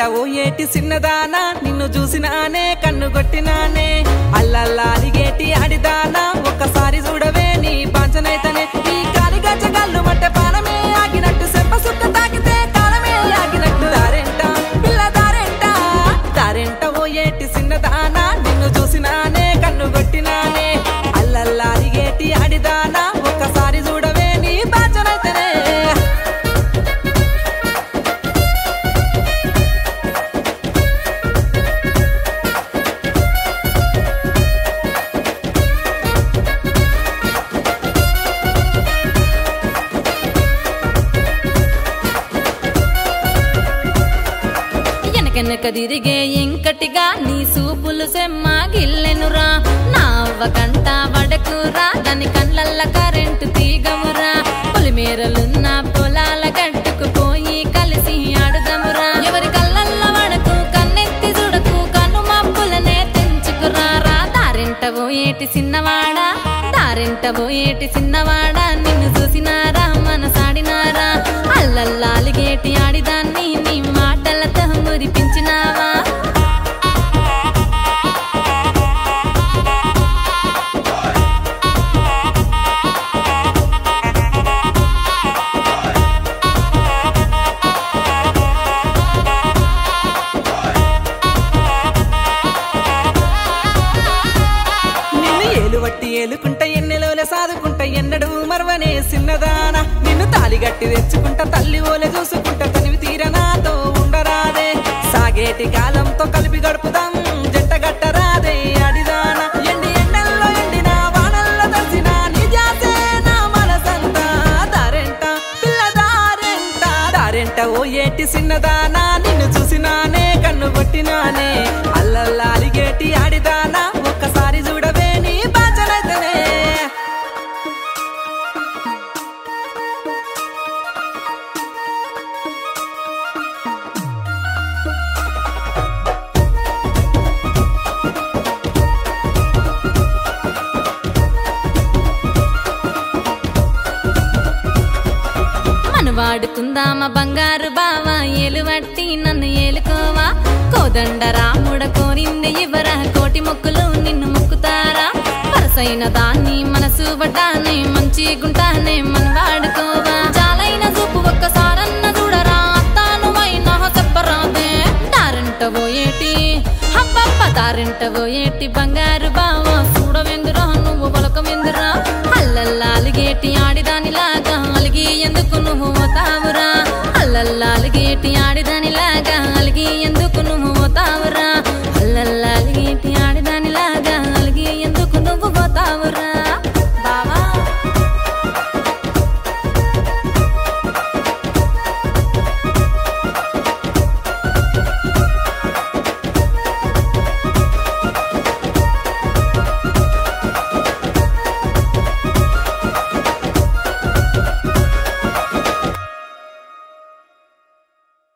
ఓ ఏటి సిన్నదానా నిన్ను చూసినానే కన్ను కొట్టినానే అల్లల్లా అలిగేటి ఆడిదానా ఒక్కసారి చూడవే నీ పంచనైతనే నీ కాలి గచ్చగల్లు మట్టే పానమే ఆగినట్టు సెంప సుక్క తాకితే కాలమే ఆగినట్టు దారెంట పిల్ల దారెంట దారెంట ఓ ఏటి సిన్నదానా నిన్ను చూసినానే కన్ను కొట్టినానే అల్లల్లా అలిగేటి ఆడిదానా ఒక్కసారి చూడవే నీ పంచనైతనే ఎనకెనక తిరిగే ఇంకటిగా నీ సూపులు సెమ్మ గిల్లెనురా నా అవ్వ కంట వడకురా దాని కళ్ళల్ల కరెంటు తీగమురా పొలిమేరలున్న పొలాల గట్టుకు పోయి కలిసి ఆడుదమురా ఎవరి కళ్ళల్ల వడకు కన్నెత్తి చూడకు కన్ను మబ్బులనే తెంచుకురా రా దారింటవో ఏటి సిన్నవాడా దారింటవో ఏటి సిన్నవాడా నిన్ను చూసినారా మనసాడినారా అల్లల్లాలిగేటి ఆడిదాన్ని నీ మాటలతో మురిపించినావా నిన్ను ఏలువట్టి ఏలుకుంట ఎన్నెలోలే సాదుకుంట ఎన్నడు మరవనే సిన్నదానా నిన్ను తాలిగట్టి తెచ్చుకుంట తల్లి ఓలే చూసుకుంట తనివి తీర నాతో ఉండరాదే సాగేటి కాలంతో కలిపి గడుపుదాం జంట గట్టరాదే అడిదానా ఎండి ఎండల్లో ఎండిన వానల్లో తడిసిన నిజాసే నా మనసంతా దారెంట పిల్ల దారెంట దారెంట ఓ ఏటి సిన్నదానా నిన్ను చూసినానే కన్ను కొట్టినానే అల్లల్లా అలిగేటి ఆడిదానా ఒక్కసారి చూడవే నీ బాచనైతేనే మనవాడుకుందామా బంగారు బావా ఏలువట్టి నన్ను ఏలుకోవా కోదండ రాముడ కోరింది ఇవరా కోటి మొక్కులు నిన్ను మొక్కుతారా వరసైన దాన్ని మనసు పడ్డానే మంచి గుంటానే మనవాడుకోవా చాలైన చూపు ఒక్కసారన్న చూడరా అత్తాను అయినా చెప్పరాదే దారంటవో ఏటి హబ్బబ్బ దారంటవో ఏటి బంగారు బావా చూడవెందురా నువ్వు పొలకమెందురా అల్లల్లా అలిగేటి ఆడిదానిలాగా అలిగి ఎందుకు నువ్వు పోతావురా అల్లల్లా అలిగేటి ఆడిదాని